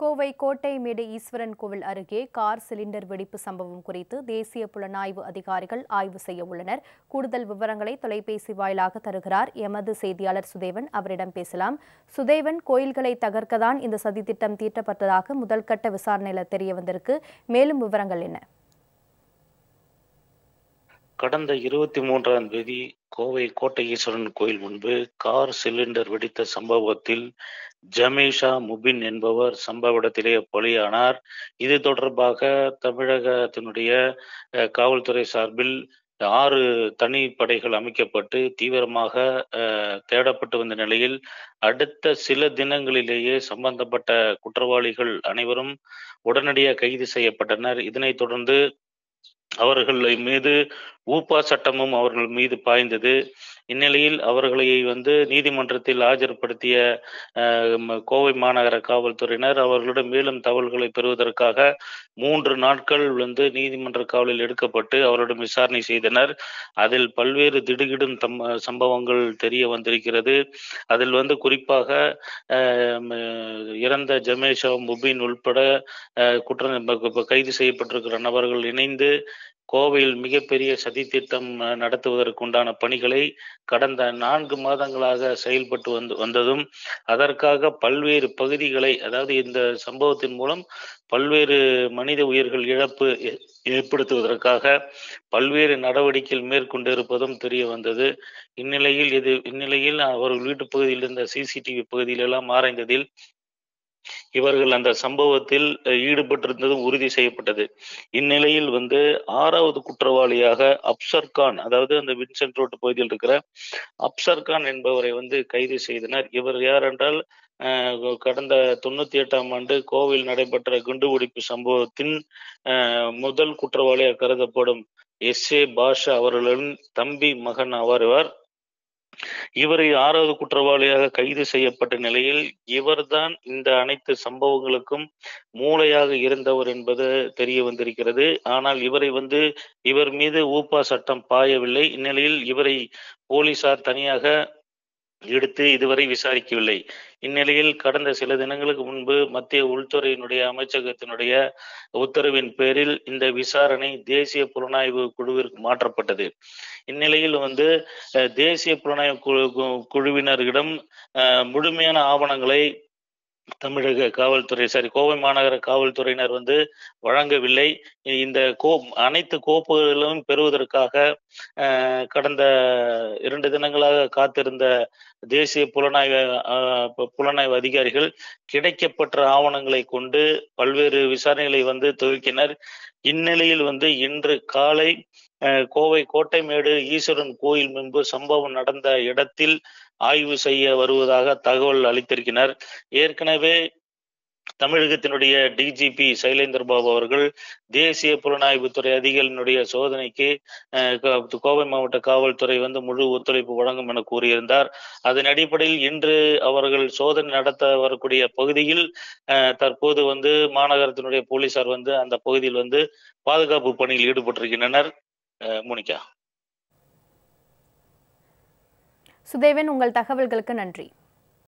கோவை கோட்டைமேடு ஈஸ்வரன் கோவில் அருகே car cylinder வெடிப்பு சம்பவம் குறித்து தேசிய புலனாய்வு அதிகாரிகள் ஆய்வு செய்ய உள்ளனர் கூடுதல் விவரங்களை தொலைபேசி வாயிலாக தருகிறார் எமது செய்தியாளர் சுதேவன் அவரிடம் பேசலாம் சுதேவன் கோயில்களை தகர்க்கதான் இந்த சதித்திட்டம் தீட்டப்பட்டதாக முதல் கட்ட விசாரணையில் தெரிய வந்திருக்கு மேலும் விவரங்கள் என்ன கடந்த இருபத்தி மூன்றாம் தேதி கோவை கோட்டை ஈஸ்வரன் கோயில் முன்பு கார் சிலிண்டர் வெடித்த சம்பவத்தில் ஜமேஷா முபின் என்பவர் சம்பவ இடத்திலே பலியானார் இது தொடர்பாக தமிழகத்தினுடைய அஹ், காவல்துறை சார்பில் ஆறு தனி படைகள் அமைக்கப்பட்டு தீவிரமாக அஹ், தேடப்பட்டு வந்த நிலையில் அடுத்த சில தினங்களிலேயே சம்பந்தப்பட்ட குற்றவாளிகள் அனைவரும் உடனடியாக கைது செய்யப்பட்டனர் இதனைத் தொடர்ந்து அவர்கள் மீது ஊப்பா சட்டமும் அவர்கள் மீது பாய்ந்தது இந்நிலையில் அவர்களை வந்து நீதிமன்றத்தில் ஆஜர்படுத்திய அஹ், ம- கோவை மாநகர காவல்துறையினர் அவர்களிடம் மேலும் தகவல்களை பெறுவதற்காக மூன்று நாட்கள் வந்து நீதிமன்ற காவலில் எடுக்கப்பட்டு அவரிடம் விசாரணை செய்தனர் அதில் பல்வேறு திடுகிடும் தம் சம்பவங்கள் தெரிய வந்திருக்கிறது அதில் வந்து குறிப்பாக அஹ், ம- இறந்த ஜமேஷா முபீன் உள்பட அஹ், குற்றம் ப- ப- கைது செய்யப்பட்டிருக்கிற நபர்கள் இணைந்து கோவையில் மிகப்பெரிய சதித்திட்டம் அஹ், நடத்துவதற்குண்டான பணிகளை கடந்த நான்கு மாதங்களாக செயல்பட்டு வந்து வந்ததும் அதற்காக பல்வேறு பகுதிகளை அதாவது இந்த சம்பவத்தின் மூலம் பல்வேறு மனித உயிர்கள் இழப்பு ஏ- ஏற்படுத்துவதற்காக பல்வேறு நடவடிக்கைகள் மேற்கொண்டு இருப்பதும் தெரிய வந்தது இந்நிலையில் இது இந்நிலையில் அவர்கள் வீட்டு பகுதியில் இருந்த சிசிடிவி பகுதியில் எல்லாம் ஆராய்ந்ததில் இவர்கள் அந்த சம்பவத்தில் அஹ், ஈடுபட்டிருந்ததும் உறுதி செய்யப்பட்டது இந்நிலையில் வந்து ஆறாவது குற்றவாளியாக அப்சர் கான் அதாவது அந்த வின்சென்ட் ரோட் பகுதியில் இருக்கிற அப்சர் கான் என்பவரை வந்து கைது செய்தனர் இவர் யார் என்றால் அஹ், கடந்த தொண்ணூத்தி எட்டாம் ஆண்டு கோவில் நடைபெற்ற குண்டுவெடிப்பு சம்பவத்தின் அஹ், முதல் குற்றவாளியாக கருதப்படும் எஸ் ஏ பாஷா அவர்களின் தம்பி மகன் ஆவார் இவர் இவரை ஆறாவது குற்றவாளியாக கைது செய்யப்பட்ட நிலையில் இவர்தான் இந்த அனைத்து சம்பவங்களுக்கும் மூளையாக இருந்தவர் என்பது தெரிய வந்திருக்கிறது ஆனால் இவரை வந்து இவர் மீது ஊப்பா சட்டம் பாயவில்லை இந்நிலையில் இவரை போலீசார் தனியாக எடுத்து இதுவரை விசாரிக்கவில்லை இந்நிலையில் கடந்த சில தினங்களுக்கு முன்பு மத்திய உள்துறையினுடைய அமைச்சகத்தினுடைய உத்தரவின் பேரில் இந்த விசாரணை தேசிய புலனாய்வு குழுவிற்கு மாற்றப்பட்டது இந்நிலையில் வந்து அஹ், தேசிய புலனாய்வு குழு கு- குழுவினரிடம் அஹ், முழுமையான ஆவணங்களை தமிழக காவல்துறை சாரி கோவை மாநகர காவல்துறையினர் வந்து வழங்கவில்லை இந்த கோ அனைத்து கோப்புகளும் பெறுவதற்காக அஹ், கடந்த இரண்டு தினங்களாக காத்திருந்த தேசிய புலனாய்வு அஹ், பு- புலனாய்வு அதிகாரிகள் கிடைக்கப்பெற்ற ஆவணங்களை கொண்டு பல்வேறு விசாரணைகளை வந்து துவக்கினர் இந்நிலையில் வந்து இன்று காலை அஹ், கோவை கோட்டைமேடு ஈஸ்வரன் கோயில் முன்பு சம்பவம் நடந்த இடத்தில் ஆய்வு செய்ய வருவதாக தகவல் அளித்திருக்கிறார் ஏற்கனவே தமிழகத்தினுடைய டிஜிபி சைலேந்தர் பாபு அவர்கள் தேசிய புலனாய்வுத்துறை அதிகாரியினுடைய சோதனைக்கு அஹ், கோ- கோவை மாவட்ட காவல்துறை வந்து முழு ஒத்துழைப்பு வழங்கும் என கூறியிருந்தார் அதன் அடிப்படையில் இன்று அவர்கள் சோதனை நடத்த வரக்கூடிய பகுதியில் அஹ், தற்போது வந்து மாநகரத்தினுடைய போலீசார் வந்து அந்த பகுதியில் வந்து பாதுகாப்பு பணியில் ஈடுபட்டிருக்கின்றனர் அஹ், மோனிகா சுதேவன் உங்கள் தகவல்களுக்கு நன்றி